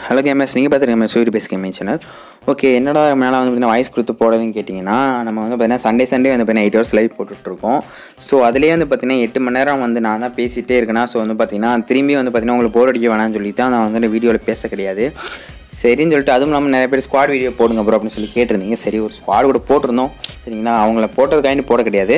hello gamers நீங்கள் பார்த்துருக்கேன் சூரிய பேஸ் கேமிங் சேனல் ஓகே என்னடா மேலே வந்து பார்த்தீங்கன்னா வாய்ஸ் கொடுத்து போடுறதுன்னு கேட்டிங்கன்னா நம்ம வந்து பார்த்தீங்கன்னா சண்டே சண்டே வந்து பார்த்தீங்கன்னா எயிட் ஹவர்ஸ் லைவ் போட்டுட்ருக்கோம் ஸோ அதுலேயே வந்து பார்த்தீங்கன்னா எட்டு மணி நேரம் வந்து நான் தான் பேசிகிட்டே இருக்கேனா ஸோ வந்து பார்த்தீங்கன்னா திரும்பி வந்து பார்த்தீங்கன்னா உங்களுக்கு போர் அடிக்க வேணாம்னு சொல்லி தான் நான் வந்து வீடியோவில் பேச கிடையாது சரின்னு சொல்லிட்டு அதுவும் இல்லாமல் நிறைய பேர் ஸ்குவாட் வீடியோ போடுங்க ப்ரோ அப்படின்னு சொல்லி கேட்டிருந்தீங்க சரி ஒரு ஸ்குவாட் கூட போட்டிருந்தோம் சரிங்களா அவங்கள போட்டதுக்காண்டி போட கிடையாது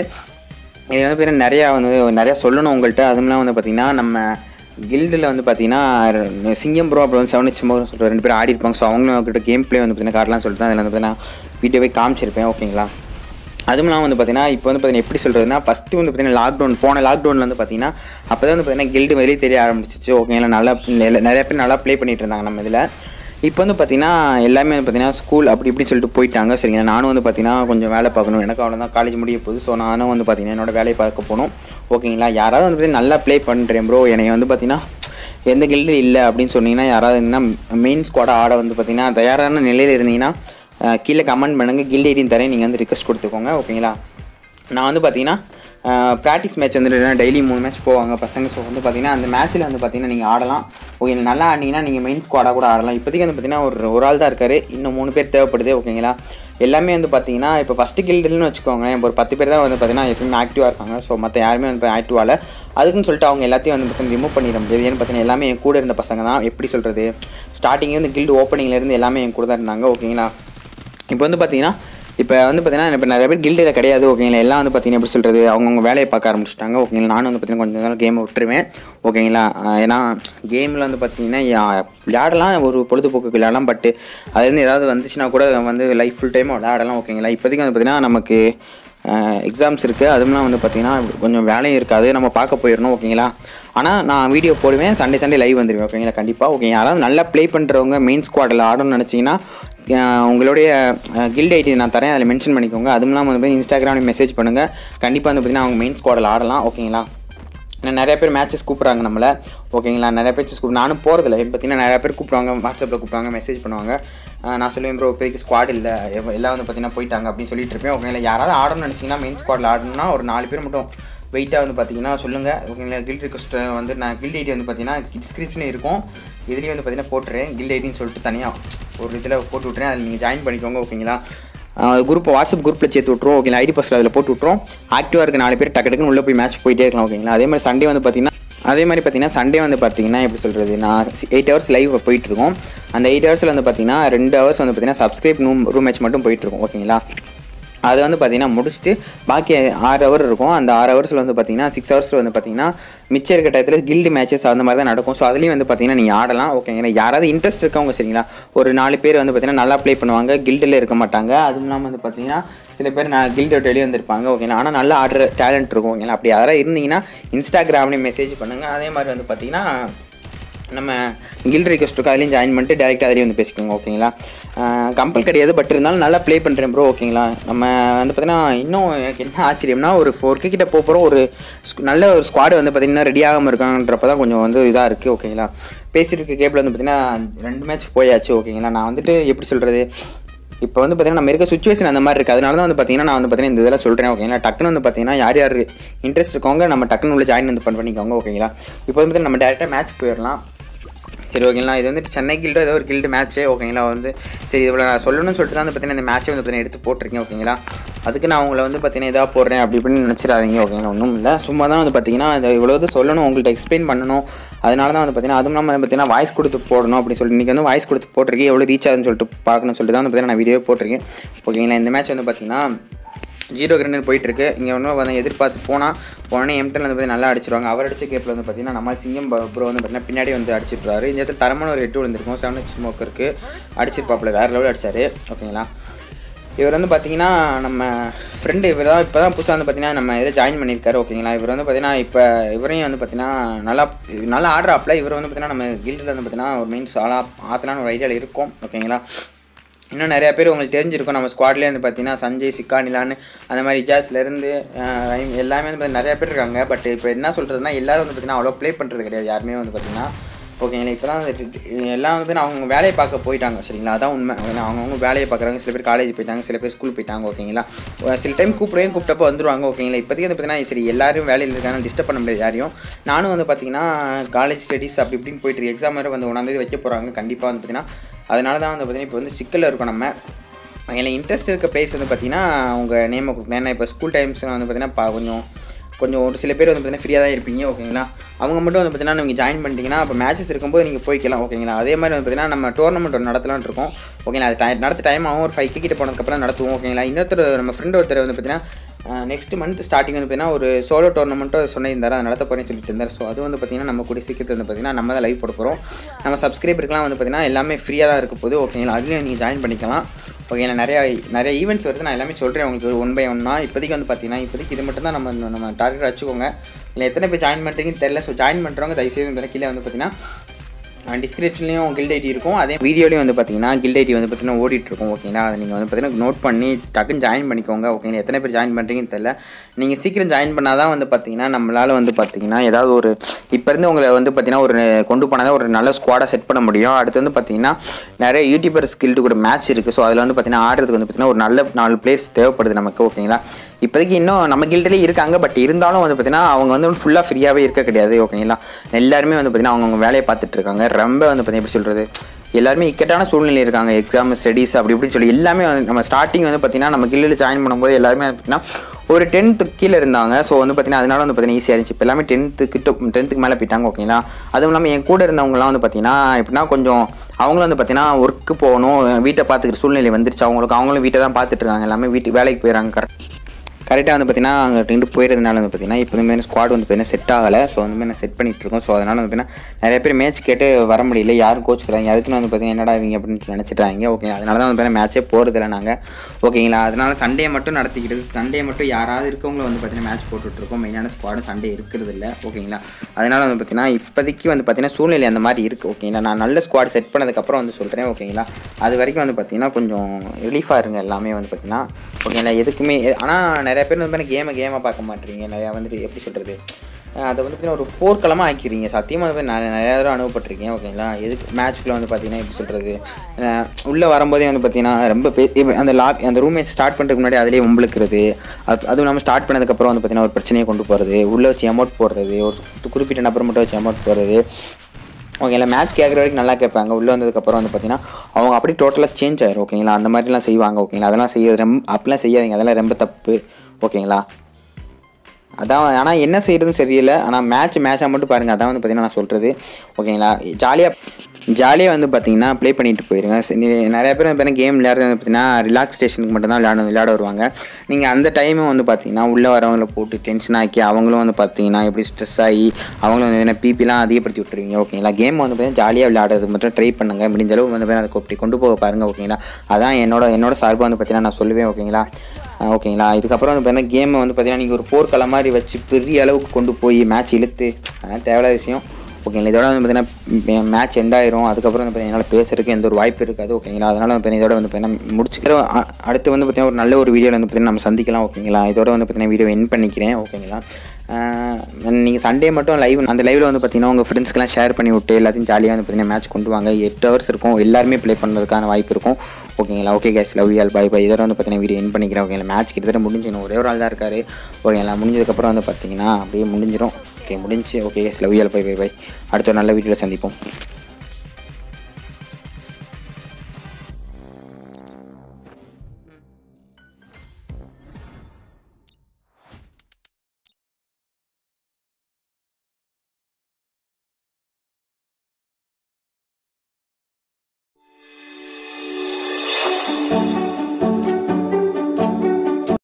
இது வந்து பார்த்தீங்கன்னா நிறையா வந்து நிறையா சொல்லணும் உங்கள்கிட்ட அதுவும் வந்து பார்த்திங்கன்னா நம்ம கில்டில் வந்து பார்த்தீங்கன்னா ர- சிங்கம் ப்ரோ அப்புறம் வந்து செவன் ஹெச் சொல்லிட்டு ரெண்டு பேரும் ஆடி இருப்பாங்க ஸோ அவங்களும் கிட்ட கேம் ப்ளே வந்து பார்த்தீங்கன்னா காட்டலாம் சொல்லிட்டு தான் அதில் வந்து பார்த்தீங்கன்னா வீடியோவே காமிச்சிருப்பேன் ஓகேங்களா அதுவும் இல்லாமல் வந்து பார்த்தீங்கன்னா இப்போ வந்து பார்த்தீங்கன்னா எப்படி சொல்கிறதுனா ஃபஸ்ட்டு வந்து பார்த்தீங்கன்னா லாக்டவுன் போன லாக்டவுனில் வந்து பார்த்தீங்கன்னா அப்போ தான் வந்து பார்த்தீங்கன்னா கில்டு வெளியே தெரிய ஆரம்பிச்சிச்சு ஓகேங்களா நல்லா எல்லா- நிறைய பேர் நல்லா ப்ளே பண்ணிட்டு இருந்தாங்க நம்ம இதில் இப்போ வந்து பார்த்தீங்கன்னா எல்லாமே வந்து பார்த்தீங்கன்னா ஸ்கூல் அப்படி இப்படி சொல்லிட்டு போயிட்டாங்க சரிங்களா நானும் வந்து பார்த்தீங்கன்னா கொஞ்சம் வேலை பார்க்கணும் எனக்கு அவ்வளோதான் காலேஜ் முடிய போகுது ஸோ நானும் வந்து பார்த்தீங்கன்னா என்னோட வேலையை பார்க்க போகணும் ஓகேங்களா யாராவது வந்து பார்த்தீங்கன்னா நல்லா ப்ளே பண்ணுறேன் ப்ரோ என்னை வந்து பார்த்தீங்கன்னா எந்த கில்டு இல்லை அப்படின்னு சொன்னீங்கன்னா யாராவது இருந்தீங்கன்னா மெயின் ஸ்குவாட ஆட வந்து பார்த்தீங்கன்னா தயாரான நிலையில் இருந்தீங்கன்னா அஹ், கீழே கமெண்ட் பண்ணுங்கள் கில்டு ஐடியும் தரேன் நீங்கள் வந்து ரிக்வஸ்ட் கொடுத்துக்கோங்க ஓகேங்களா நான் வந்து பார்த்தீங்கன்னா ப்ராக்டிஸ் மேட்ச் வந்து டெய்லி மூணு மேட்ச் போவாங்க பசங்க ஸோ வந்து பார்த்தீங்கன்னா அந்த மேட்ச்சில் வந்து பார்த்தீங்கன்னா நீங்கள் ஆடலாம் ஓகே நல்லா ஆடினீங்கன்னா நீங்கள் மெயின் ஸ்குவாடாக கூட ஆடலாம் இப்போதைக்கு வந்து பார்த்தீங்கன்னா ஒரு ஒரு ஆள் தான் இருக்காரு இன்னும் மூணு பேர் தேவைப்படுது ஓகேங்களா எல்லாமே வந்து பார்த்தீங்கன்னா இப்போ ஃபஸ்ட்டு கில்டுன்னு வச்சுக்கோங்களேன் இப்போ ஒரு பத்து பேர் தான் வந்து பார்த்தீங்கன்னா எப்பயுமே ஆக்டிவாக இருக்காங்க ஸோ மற்ற யாருமே வந்து ஆக்டிவாக அதுக்குன்னு சொல்லிட்டு அவங்க எல்லாத்தையும் வந்து பார்த்தீங்கன்னா ரிமூவ் பண்ணிட முடியாது ஏன்னு பார்த்தீங்கன்னா எல்லாமே என் கூட இருந்த பசங்க தான் எப்படி சொல்கிறது ஸ்டார்டிங்கே வந்து கில்டு ஓப்பனிங்லேருந்து எல்லாமே என் கூட தான் இருந்தாங்க ஓகேங்களா இப்போ வந்து பார்த்தீங்கன்னா இப்போ வந்து பார்த்தீங்கன்னா இப்போ நிறைய பேர் கில்டில் கிடையாது ஓகேங்களா எல்லாம் வந்து பார்த்தீங்கன்னா எப்படி சொல்கிறது அவங்கவுங்க வேலையை பார்க்க ஆரம்பிச்சிட்டாங்க ஓகேங்களா நானும் வந்து பார்த்தீங்கன்னா கொஞ்சம் நேரம் கேமை விட்டுருவேன் ஓகேங்களா ஆஹ் ஏன்னா கேமில் வந்து பார்த்தீங்கன்னா யா- விளையாடலாம் ஒரு பொழுதுபோக்கு விளையாடலாம் பட்டு அதுலேருந்து ஏதாவது வந்துச்சுன்னா கூட வந்து லைஃப் ஃபுல் டைம் விளையாடலாம் ஓகேங்களா இப்போதைக்கு வந்து பார்த்தீங்கன்னா நமக்கு எக்ஸாம்ஸ் இருக்குது அதுமெல்லாம் வந்து பார்த்திங்கன்னா கொஞ்சம் வேலையும் இருக்காது நம்ம பார்க்க போயிடணும் ஓகேங்களா ஆனால் நான் வீடியோ போடுவேன் சண்டே சண்டே லைவ் வந்துடுவேன் ஓகேங்களா கண்டிப்பாக ஓகே யாராவது நல்லா ப்ளே பண்ணுறவங்க மெயின் ஸ்குவாடில் ஆடணும்னு நினச்சிங்கன்னா அஹ், உங்களுடைய கில்ட் ஐடி நான் தரேன் அதில் மென்ஷன் பண்ணிக்கோங்க அதுவும் இல்லாமல் வந்து இன்ஸ்டாகிராமில் மெசேஜ் பண்ணுங்கள் கண்டிப்பாக வந்து பார்த்திங்கன்னா அவங்க மெயின் ஸ்குவாடில் ஆடலாம் ஓகேங்களா ஏன்னா நிறைய பேர் மேட்சஸ் கூப்பிட்றாங்க நம்மளை ஓகேங்களா நிறைய பேர் கூப்பிடு நானும் போகிறதில்ல பார்த்தீங்கன்னா நிறைய பேர் கூப்பிடுவாங்க வாட்ஸ்அப்பில் கூப்பிடுவாங்க மெசேஜ் பண்ணுவாங்க ஆஹ் நான் சொல்லுவேன் ப்ரோ இப்போதைக்கு ஸ்குவாட் இல்லை எவ- எல்லாம் வந்து பார்த்தீங்கன்னா போயிட்டாங்க அப்படின்னு சொல்லிட்டு இருப்பேன் ஓகேங்களா யாராவது ஆடணும்னு நினச்சிங்கன்னா மெயின் ஸ்குவாடில் ஆடணும்னா ஒரு நாலு பேர் மட்டும் வெயிட்டாக வந்து பார்த்தீங்கன்னா சொல்லுங்கள் ஓகேங்களா கில்ட் ரிக்வஸ்ட் வந்து நான் கில்ட் ஐடி வந்து பார்த்தீங்கன்னா டிஸ்கிரிப்ஷனே இருக்கும் இதுலேயும் வந்து பார்த்தீங்கன்னா போட்டுறேன் கில்ட் ஐடின்னு சொல்லிட்டு தனியாக ஒரு இதில் போட்டு விட்றேன் அதில் நீங்கள் ஜாயின் பண்ணிக்கோங்க ஓகேங்களா குரூப் வாட்ஸ்அப் குரூப்பில் சேர்த்து விட்ருவோம் ஓகேங்களா ஐடி பாஸ்ல அதில் போட்டு விட்ருவோம் ஆக்டிவாக இருக்க நாலு பேர் டக்கு டக்குன்னு உள்ளே போய் மேட்ச் போயிட்டே இருக்கலாம் ஓகேங்களா அதே மாதிரி சண்டே வந்து பார்த்தீங்கன்னா அதே மாதிரி பார்த்தீங்கன்னா சண்டே வந்து பார்த்தீங்கன்னா எப்படி சொல்கிறது நான் எயிட் ஹவர்ஸ் லைவ் போயிட்டு இருக்கோம் அந்த எயிட் ஹவர்ஸில் வந்து பார்த்தீங்கன்னா ரெண்டு ஹவர்ஸ் வந்து பார்த்தீங்கன்னா சப்ஸ்கிரைப் ரூம் ரூம் மேட்ச் மட்டும் போயிட்டு இருக்கும் ஓகேங்களா அது வந்து பார்த்தீங்கன்னா முடிச்சுட்டு பாக்கி ஆறு ஹவர் இருக்கும் அந்த ஆறு ஹவர்ஸில் வந்து பார்த்தீங்கன்னா சிக்ஸ் ஹவர்ஸில் வந்து பார்த்தீங்கன்னா மிச்சம் இருக்க டயத்தில் கில்டு மேட்சஸ் அந்த மாதிரி தான் நடக்கும் ஸோ அதுலேயும் வந்து பார்த்தீங்கன்னா நீங்கள் ஆடலாம் ஓகேங்களா யாராவது இன்ட்ரெஸ்ட் இருக்கவங்க சரிங்களா ஒரு நாலு பேர் வந்து பார்த்தீங்கன்னா நல்லா ப்ளே பண்ணுவாங்க கில்டில் இருக்க மாட்டாங்க அதுவும் இல்லாமல் வந்து பார்த்தீங்கன்னா சில பேர் நான் கில்டு விட்டு வெளியே வந்திருப்பாங்க ஓகேங்களா ஆனால் நல்லா ஆடுற டேலண்ட் இருக்கும் ஓகேங்களா அப்படி யாராவது இருந்தீங்கன்னா இன்ஸ்டாகிராம்லேயும் மெசேஜ் பண்ணுங்கள் அதே மாதிரி வந்து பார்த்தீங்கன்னா நம்ம கில்ட் ரிக்வஸ்ட் இருக்கும் அதுலேயும் ஜாயின் பண்ணிட்டு டேரெக்டாக அதுலேயும் வந்து பேசிக்கோங்க ஓகேங்களா கம்பல் கிடையாது பட் இருந்தாலும் நல்லா ப்ளே பண்ணுறேன் ப்ரோ ஓகேங்களா நம்ம வந்து பார்த்தீங்கன்னா இன்னும் எனக்கு என்ன ஆச்சரியம்னா ஒரு ஃபோர் கிட்ட போக போகிறோம் ஒரு sq- நல்ல ஒரு ஸ்குவாடு வந்து பார்த்தீங்கன்னா ரெடி ஆகாமல் இருக்காங்கன்றப்ப தான் கொஞ்சம் வந்து இதாக இருக்குது ஓகேங்களா பேசிட்டு இருக்க கேப்பில் வந்து பார்த்தீங்கன்னா ரெண்டு மேட்ச் போயாச்சு ஓகேங்களா நான் வந்துட்டு எப்படி சொல்கிறது இப்போ வந்து பார்த்தீங்கன்னா நம்ம இருக்க சுச்சுவேஷன் அந்த மாதிரி இருக்குது அதனால தான் வந்து பார்த்தீங்கன்னா நான் வந்து பார்த்தீங்கன்னா இந்த இதெல்லாம் சொல்கிறேன் ஓகேங்களா டக்குன்னு வந்து பார்த்தீங்கன்னா யார் யார் இன்ட்ரெஸ்ட் இருக்கவங்க நம்ம டக்குன்னு உள்ள ஜாயின் வந்து பண்ண பண்ணிக்கோங்க ஓகேங்களா இப்போ வந்து பார்த்தீங்கன்னா நம்ம டேரெக்டாக மேட்ச் போயிடலாம் சரி ஓகேங்களா இது வந்துட்டு சென்னை கில்டோ ஏதோ ஒரு கில்டு மேட்ச்சு ஓகேங்களா வந்து சரி இவ்வளோ நான் சொல்லணும்னு சொல்லிட்டு தான் வந்து பார்த்தீங்கன்னா இந்த மேட்ச்சை வந்து பார்த்தீங்கன்னா எடுத்து போட்டிருக்கேன் ஓகேங்களா அதுக்கு நான் உங்களை வந்து பார்த்தீங்கன்னா இதாக போடுறேன் அப்படி இப்படின்னு நினச்சிடாதீங்க ஓகேங்களா ஒன்றும் இல்லை சும்மா தான் வந்து பார்த்தீங்கன்னா இது இவ்வளோ இது சொல்லணும் உங்கள்கிட்ட எக்ஸ்பிளைன் பண்ணணும் அதனால தான் வந்து பார்த்தீங்கன்னா அதுவும் இல்லாமல் வந்து பார்த்தீங்கன்னா வாய்ஸ் கொடுத்து போடணும் அப்படி சொல்லிட்டு இன்றைக்கி வந்து வாய்ஸ் கொடுத்து போட்டிருக்கேன் எவ்வளோ ரீச் ஆகுதுன்னு சொல்லிட்டு பார்க்கணும்னு சொல்லிட்டு தான் வந்து பார்த்தீங்கன்னா நான் வீடியோ போட்டிருக்கேன் ஓகேங்களா இந்த மேட்ச் வந்து பார்த்தீங்கன்னா ஜீரோ கிரண்டு போயிட்டுருக்கு இங்கே ஒன்றும் வந்து எதிர்பார்த்து போனால் உடனே எம்டன் வந்து பார்த்தீங்கன்னா நல்லா அடிச்சிருவாங்க அவர் அடிச்ச கேப்பில் வந்து பார்த்தீங்கன்னா நம்ம சிங்கம் ப்ரோ வந்து பார்த்தீங்கன்னா பின்னாடி வந்து அடிச்சிருப்பாரு இந்த இடத்துல தரமான ஒரு எட்டு விழுந்திருக்கும் செவன் எச் ஸ்மோக்கருக்கு அடிச்சிருப்பாப்புல வேறு லெவலில் அடிச்சார் ஓகேங்களா இவர் வந்து பார்த்தீங்கன்னா நம்ம ஃப்ரெண்டு இவர் தான் இப்போ தான் புதுசாக வந்து பார்த்தீங்கன்னா நம்ம இதில் ஜாயின் பண்ணியிருக்காரு ஓகேங்களா இவர் வந்து பார்த்தீங்கன்னா இப்போ இவரையும் வந்து பார்த்தீங்கன்னா நல்லா நல்லா ஆடுறாப்புல இவர் வந்து பார்த்தீங்கன்னா நம்ம கில்டில் வந்து பார்த்தீங்கன்னா ஒரு மெயின்ஸ் ஆளாக ஆற்றலான்னு ஒரு ஐடியாவில் இருக்கும் ஓகேங்களா இன்னும் நிறையா பேர் உங்களுக்கு தெரிஞ்சிருக்கும் நம்ம ஸ்குவாட்லேயே வந்து பார்த்தீங்கன்னா சஞ்சய் சிக்கா நிலான்னு அந்த மாதிரி இஜாஸ்லேருந்து எல்லாமே வந்து பார்த்தீங்கன்னா நிறையா பேர் இருக்காங்க பட் இப்போ என்ன சொல்கிறதுனா எல்லாரும் வந்து பார்த்தீங்கன்னா அவ்வளோ ப்ளே பண்ணுறது கிடையாது யாருமே வந்து பார்த்தீங்கன்னா ஓகேங்களா இப்போ தான் எல்லாம் வந்து பார்த்தீங்கன்னா அவங்க வேலையை பார்க்க போயிட்டாங்க சரிங்களா அதான் உண்மை ஏன்னா அவங்கவுங்க வேலையை பார்க்குறாங்க சில பேர் காலேஜ் போயிட்டாங்க சில பேர் ஸ்கூல் போயிட்டாங்க ஓகேங்களா ஒரு சில டைம் கூப்பிடவே கூப்பிட்டப்போ வந்துருவாங்க ஓகேங்களா இப்போதைக்கு வந்து பார்த்தீங்கன்னா சரி எல்லாரும் வேலையில் இருக்காங்க டிஸ்டர்ப் பண்ண முடியாது யாரையும் நானும் வந்து பார்த்தீங்கன்னா காலேஜ் ஸ்டடீஸ் அப்படி இப்படின்னு போயிட்டு இருக்கு எக்ஸாம் வேறு வந்து ஒன்றாந்தேதி வைக்க போகிறாங்க கண்டிப்பாக வந்து பார்த்தீங்கன்னா அதனால தான் வந்து பார்த்தீங்கன்னா இப்போ வந்து சிக்கலில் இருக்கோம் நம்ம அதில் இன்ட்ரெஸ்ட் இருக்க பிளேஸ் வந்து பார்த்தீங்கன்னா உங்கள் நேமை கொடுக்கணும் ஏன்னா இப்போ ஸ்கூல் டைம்ஸில் வந்து பார்த்தீங்கன்னா பா- கொஞ்சம் கொஞ்சம் ஒரு சில பேர் வந்து பார்த்தீங்கன்னா ஃப்ரீயாக தான் இருப்பீங்க ஓகேங்களா அவங்க மட்டும் வந்து பார்த்தீங்கன்னா நீங்கள் ஜாயின் பண்ணிட்டீங்கன்னா அப்போ மேட்சஸ் இருக்கும்போது நீங்கள் போய்க்கலாம் ஓகேங்களா அதே மாதிரி வந்து பார்த்தீங்கன்னா நம்ம டோர்னமெண்ட் ஒன்று நடத்தலாம்னு இருக்கோம் ஓகேங்களா அது டை- நடத்த டைம் ஆகும் ஒரு ஃபைவ் கிட்ட போனதுக்கப்புறம் நடத்துவோம் ஓகேங்களா இன்னொருத்தர் நம்ம ஃப்ரெண்ட் ஒருத்தர் வந்து பார்த்தீங்கன்னா நெக்ஸ்ட் மந்த் ஸ்டார்டிங் வந்து பார்த்தீங்கன்னா ஒரு சோலோ டோர்னமெண்ட்டும் சொல்லியிருந்தாரு அதை நடத்த போகிறேன்னு சொல்லிட்டு இருந்தார் ஸோ அது வந்து பார்த்தீங்கன்னா நம்ம கூடிய சீக்கிரத்தில் வந்து பார்த்தீங்கன்னா நம்ம தான் லைவ் போட போகிறோம் நம்ம சப்ஸ்கிரைபருக்குலாம் வந்து பார்த்தீங்கன்னா எல்லாமே ஃப்ரீயாக தான் இருக்க போகுது ஓகேங்களா அதுலேயும் நீங்கள் ஜாயின் பண்ணிக்கலாம் ஓகேங்களா நிறைய நிறைய ஈவெண்ட்ஸ் வருது நான் எல்லாமே சொல்கிறேன் உங்களுக்கு ஒரு ஒன் பை ஒன்னா இப்போதைக்கு வந்து பார்த்தீங்கன்னா இப்போதைக்கு இது மட்டும் தான் நம்ம நம்ம டார்கெட் வச்சுக்கோங்க இல்லை எத்தனை பேர் ஜாயின் பண்ணுறீங்கன்னு தெரியல ஸோ ஜாயின் பண்ணுறவங்க தயவுசெய்து வந்து கீழே வந்து பார்த்தீங்கன்னா டிஸ்கிரிப்ஷன்லேயும் கில்ட் ஐடி இருக்கும் அதே வீடியோலையும் வந்து பார்த்தீங்கன்னா கில்ட் ஐடி வந்து பார்த்தீங்கன்னா ஓடிட்டு இருக்கும் ஓகேங்களா அதை நீங்கள் வந்து பார்த்தீங்கன்னா நோட் பண்ணி டக்குன்னு ஜாயின் பண்ணிக்கோங்க ஓகேங்களா எத்தனை பேர் ஜாயின் பண்ணுறீங்கன்னு தெரியல நீங்கள் சீக்கிரம் ஜாயின் பண்ணால் தான் வந்து பார்த்தீங்கன்னா நம்மளால் வந்து பார்த்தீங்கன்னா ஏதாவது ஒரு இப்போ இருந்து உங்களை வந்து பார்த்தீங்கன்னா ஒரு கொண்டு போனால் தான் ஒரு நல்ல ஸ்குவாடாக செட் பண்ண முடியும் அடுத்து வந்து பார்த்தீங்கன்னா நிறைய யூடியூபர் ஸ்கில்டு கூட மேட்ச் இருக்குது ஸோ அதில் வந்து பார்த்தீங்கன்னா ஆடுறதுக்கு வந்து பார்த்தீங்கன்னா ஒரு நல்ல நாலு பிளேயர்ஸ் தேவைப்படுது நமக்கு ஓகேங்களா இப்போதைக்கு இன்னும் நம்ம கில்ட்லேயே இருக்காங்க பட் இருந்தாலும் வந்து பார்த்தீங்கன்னா அவங்க வந்து ஃபுல்லாக ஃப்ரீயாகவே இருக்க கிடையாது ஓகேங்களா எல்லாருமே வந்து பார்த்தீங்கன்னா அவங்கவுங்க வேலையை பார்த்துட்டு இருக்காங்க ரொம்ப வந்து பார்த்தீங்கன்னா எப்படி சொல்கிறது எல்லாருமே இக்கட்டான சூழ்நிலை இருக்காங்க எக்ஸாம் ஸ்டடீஸ் அப்படி இப்படின்னு சொல்லி எல்லாமே வந்து நம்ம ஸ்டார்டிங் வந்து பார்த்தீங்கன்னா நம்ம கில்லில் ஜாயின் பண்ணும்போது எல்லாருமே வந்து பார்த்தீங்கன்னா ஒரு டென்த்து கீழே இருந்தாங்க ஸோ வந்து பார்த்தீங்கன்னா அதனால வந்து பார்த்தீங்கன்னா ஈஸியாக இருந்துச்சு இப்போ எல்லாமே டென்த்து கிட்ட டென்த்துக்கு மேலே போயிட்டாங்க ஓகேங்களா அதுவும் இல்லாமல் என் கூட இருந்தவங்கலாம் வந்து பார்த்தீங்கன்னா எப்படின்னா கொஞ்சம் அவங்களும் வந்து பார்த்தீங்கன்னா ஒர்க்கு போகணும் வீட்டை பார்த்துக்கிற சூழ்நிலை வந்துருச்சு அவங்களுக்கு அவங்களும் வீட்டை தான் பார்த்துட்டு இருக்காங்க எல்லாமே வீட்டுக்கு வேலைக்கு போயிடறாங்க கரெக்ட் கரெக்டாக வந்து பார்த்தீங்கன்னா அங்கே ரெண்டு போயிருந்தனால வந்து பார்த்தீங்கன்னா இப்போ வந்து ஸ்குவாட் வந்து பார்த்தீங்கன்னா செட் ஆகலை ஸோ வந்து நான் செட் பண்ணிட்டு இருக்கோம் ஸோ அதனால் வந்து பார்த்தீங்கன்னா நிறைய பேர் மேட்ச் கேட்டு வர முடியல யாரும் கோச்சுக்கிறாங்க அதுக்குன்னு வந்து பார்த்தீங்கன்னா என்னடா இவங்க அப்படின்னு நினச்சிட்டாங்க ஓகே அதனால தான் வந்து பார்த்தீங்கன்னா மேட்ச்சே போகிறதில்ல நாங்கள் ஓகேங்களா அதனால சண்டே மட்டும் நடத்திக்கிறது சண்டே மட்டும் யாராவது இருக்கவங்கள வந்து பார்த்தீங்கன்னா மேட்ச் போட்டுட்ருக்கோம் மெயினான ஸ்குவாடும் சண்டே இருக்கிறது இல்லை ஓகேங்களா அதனால வந்து பார்த்தீங்கன்னா இப்போதைக்கு வந்து பார்த்தீங்கன்னா சூழ்நிலை அந்த மாதிரி இருக்குது ஓகேங்களா நான் நல்ல ஸ்குவாட் செட் பண்ணதுக்கப்புறம் வந்து சொல்கிறேன் ஓகேங்களா அது வரைக்கும் வந்து பார்த்தீங்கன்னா கொஞ்சம் ரிலீஃபாக இருங்க எல்லாமே வந்து பார்த்தீங்கன்னா ஓகேங்களா எதுக்குமே ஆனால் நிறைய பேர் வந்து கேமை கேமை பார்க்க மாட்டீங்க நிறையா வந்துட்டு எப்படி சொல்கிறது அதை வந்து பார்த்தீங்கன்னா ஒரு போர்க்களமாக ஆக்கிக்கிறீங்க சத்தியமாக வந்து நான் நிறையா தடவை அனுபவப்பட்டிருக்கேன் ஓகேங்களா எதுக்கு மேட்ச்க்குள்ள வந்து பார்த்தீங்கன்னா எப்படி சொல்கிறது உள்ளே வரும்போதே வந்து பார்த்தீங்கன்னா ரொம்ப பே இப்ப அந்த லாப் அந்த ரூமே ஸ்டார்ட் பண்ணுறதுக்கு முன்னாடி அதிலே உம்பளுக்கிறது அது அதுவும் இல்லாமல் ஸ்டார்ட் பண்ணதுக்கப்புறம் வந்து பார்த்தீங்கன்னா ஒரு பிரச்சனையை கொண்டு போகிறது உள்ளே வச்சு அமௌண்ட் போடுறது ஒரு குறிப்பிட்ட நபர் மட்டும் வச்சு அமௌண்ட் போடுறது ஓகேங்களா மேட்ச் கேட்குற வரைக்கும் நல்லா கேட்பாங்க உள்ளே வந்ததுக்கப்புறம் வந்து பார்த்தீங்கன்னா அவங்க அப்படியே டோட்டலாக சேஞ்ச் ஆயிரும் ஓகேங்களா அந்த மாதிரிலாம் செய்வாங்க ஓகேங்களா அதெல்லாம் செய்ய ரொம்ப அப்படிலாம் செய்யாதீங்க அதெல்லாம் ரொம்ப தப்பு ஓகேங்களா அதான் ஆனால் என்ன செய்யறதுன்னு தெரியல ஆனால் மேட்ச் மேட்சாக மட்டும் பாருங்கள் அதான் வந்து பார்த்தீங்கன்னா நான் சொல்கிறது ஓகேங்களா ஜாலியாக ஜாலியாக வந்து பார்த்தீங்கன்னா ப்ளே பண்ணிட்டு போயிருங்க சி- நீ- நிறைய பேர் வந்து பார்த்தீங்கன்னா கேம் விளையாடுறது வந்து பார்த்தீங்கன்னா ரிலாக்ஸேஷனுக்கு மட்டும்தான் விளையாட விளையாட வருவாங்க நீங்கள் அந்த டைமும் வந்து பார்த்தீங்கன்னா உள்ளே வரவங்கள போட்டு டென்ஷன் ஆக்கி அவங்களும் வந்து பார்த்தீங்கன்னா எப்படி ஸ்ட்ரெஸ் ஆகி அவங்களும் வந்து என்ன பிபிலாம் அதிகப்படுத்தி விட்டுருவீங்க ஓகேங்களா கேம் வந்து பார்த்தீங்கன்னா ஜாலியாக விளையாடுறது மட்டும் ட்ரை பண்ணுங்கள் முடிஞ்ச அளவு வந்து பார்த்தீங்கன்னா அதை அப்படி கொண்டு போக பாருங்கள் ஓகேங்களா அதான் என்னோட என்னோட சார்பாக வந்து பார்த்தீங்கன்னா நான் சொல்லுவேன் ஓகேங்களா அஹ் ஓகேங்களா இதுக்கப்புறம் வந்து பார்த்தீங்கன்னா கேமை வந்து பார்த்தீங்கன்னா நீங்கள் ஒரு போர்க்களம் மாதிரி வச்சு பெரிய அளவுக்கு கொண்டு போய் மேட்ச் இழுத்து அதெல்லாம் தேவையில்லாத விஷயம் ஓகேங்களா இதோட வந்து பார்த்தீங்கன்னா மேட்ச் எண்ட் ஆயிரும் அதுக்கப்புறம் வந்து பார்த்தீங்கன்னா என்னால் பேசுறதுக்கு எந்த ஒரு வாய்ப்பு இருக்காது ஓகேங்களா அதனால் வந்து பார்த்தீங்கன்னா இதோட வந்து பார்த்தீங்கன்னா முடிச்சுக்கிறோம் அ- அடுத்து வந்து பார்த்தீங்கன்னா ஒரு நல்ல ஒரு வீடியோவில் வந்து பார்த்தீங்கன்னா நம்ம சந்திக்கலாம் ஓகேங்களா இதோட வந்து பார்த்தீங்கன்னா வீடியோ என் பண்ணிக்கிறேன் ஓகேங்களா நீங்கள் சண்டே மட்டும் லைவ் அந்த லைவில் வந்து பார்த்தீங்கன்னா உங்கள் ஃப்ரெண்ட்ஸ்க்கெலாம் ஷேர் பண்ணி விட்டு எல்லாத்தையும் ஜாலியாக வந்து பார்த்தீங்கன்னா மேட்ச் கொண்டு வாங்க எட்டு ஹவர்ஸ் இருக்கும் எல்லாருமே ப்ளே பண்ணுறதுக்கான வாய்ப்பு இருக்கும் ஓகேங்களா okay guys love y'all bye bye இதோட வந்து பார்த்தீங்கன்னா வீடியோ என் பண்ணிக்கிறேன் ஓகேங்களா மேட்ச் கிட்டத்தட்ட முடிஞ்சு இன்னும் ஒரே ஒரு ஆள் தான் இருக்காரு ஓகேங்களா முடிஞ்சதுக்கப்புறம் வந்து பார்த்தீங்கன்னா அப்படியே முடிஞ்சிடும் ஓகே முடிஞ்சு okay guys love y'all bye bye bye அடுத்த ஒரு நல்ல வீடியோவில் சந்திப்போம்